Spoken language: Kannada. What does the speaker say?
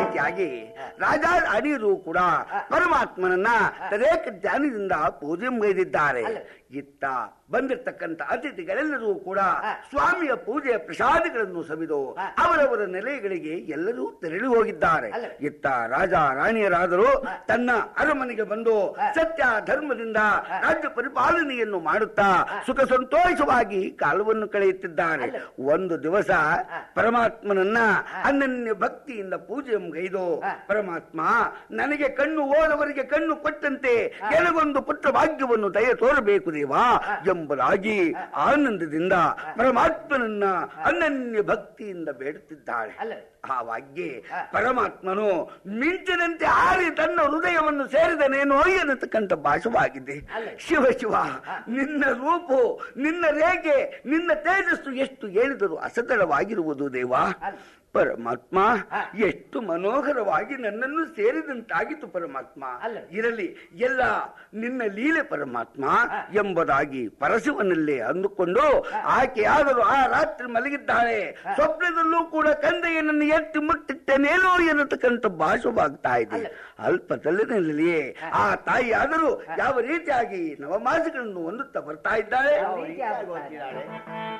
ರೀತಿಯಾಗಿ ರಾಜ ರಾಣಿಯರು ಕೂಡ ಪರಮಾತ್ಮನನ್ನ ತದೇಕ ಧ್ಯಾನದಿಂದ ಪೂಜೆ ಮುಗಿದಿದ್ದಾರೆ ಇತ್ತ ಬಂದಿರತಕ್ಕಂತ ಅತಿಥಿಗಳೆಲ್ಲರೂ ಕೂಡ ಸ್ವಾಮಿಯ ಪೂಜೆಯ ಪ್ರಸಾದಗಳನ್ನು ಸವಿದು ಅವರವರ ನೆಲೆಗಳಿಗೆ ಎಲ್ಲರೂ ತೆರಳಿ ಹೋಗಿದ್ದಾರೆ ಇತ್ತ ರಾಜ ರಾಣಿಯರಾದರೂ ತನ್ನ ಅರಮನೆಗೆ ಬಂದು ಸತ್ಯ ಧರ್ಮದಿಂದ ರಾಜ್ಯ ಪರಿಪಾಲನೆಯನ್ನು ಮಾಡುತ್ತಾ ಸುಖ ಸಂತೋಷವಾಗಿ ಕಾಲವನ್ನು ಕಳೆಯುತ್ತಿದ್ದಾರೆ ಒಂದು ದಿವಸ ಪರಮಾತ್ಮನನ್ನ ಅನನ್ಯ ಭಕ್ತಿಯಿಂದ ಪೂಜೆ ಮುಗೈದು ಪರಮಾತ್ಮ ನನಗೆ ಕಣ್ಣು ಓದವರಿಗೆ ಕಣ್ಣು ಕೊಟ್ಟಂತೆ ಕೆಲವೊಂದು ಪುತ್ರ ಭಾಗ್ಯವನ್ನು ದಯ ತೋರಬೇಕು ದೇವಾ ಎಂಬುದಾಗಿ ಆನಂದದಿಂದ ಪರಮಾತ್ಮನನ್ನ ಅನನ್ಯ ಭಕ್ತಿಯಿಂದ ಬೇಡುತ್ತಿದ್ದಾಳೆ ಆವಾಗ್ಯೆ ಪರಮಾತ್ಮನು ಮಿಂಚಿನಂತೆ ಆರಿ ತನ್ನ ಹೃದಯವನ್ನು ಸೇರಿದನೇನೋ ಎನ್ನತಕ್ಕಂಥ ಭಾಷವಾಗಿದೆ ಶಿವ ಶಿವ ನಿನ್ನ ರೂಪು ನಿನ್ನ ರೇಖೆ ನಿನ್ನ ತೇಜಸ್ಸು ಎಷ್ಟು ಹೇಳಿದರೂ ಅಸತಳವಾಗಿರುವುದು ದೇವಾ ಪರಮಾತ್ಮ ಎಷ್ಟು ಮನೋಹರವಾಗಿ ನನ್ನನ್ನು ಸೇರಿದಂತಾಗಿತ್ತು ಪರಮಾತ್ಮ ಇರಲಿ ಎಲ್ಲ ನಿನ್ನ ಲೀಲೆ ಪರಮಾತ್ಮ ಎಂಬುದಾಗಿ ಪರಶುವನಲ್ಲೇ ಅಂದುಕೊಂಡು ಆಕೆಯಾದರೂ ಆ ರಾತ್ರಿ ಮಲಗಿದ್ದಾಳೆ ಸ್ವಪ್ನದಲ್ಲೂ ಕೂಡ ಕಂದೆಯನ್ನು ಎತ್ತಿ ಮುಟ್ಟಿಟ್ಟನೇನೋ ಎನ್ನತಕ್ಕಂಥ ಭಾಷವಾಗ್ತಾ ಇದೆ ಅಲ್ಪ ತಲೆನಲ್ಲಿಯೇ ಆ ತಾಯಿ ಆದರೂ ಯಾವ ರೀತಿಯಾಗಿ ನವಮಾಸಗಳನ್ನು ಹೊಂದುತ್ತಾ ಬರ್ತಾ ಇದ್ದಾಳೆ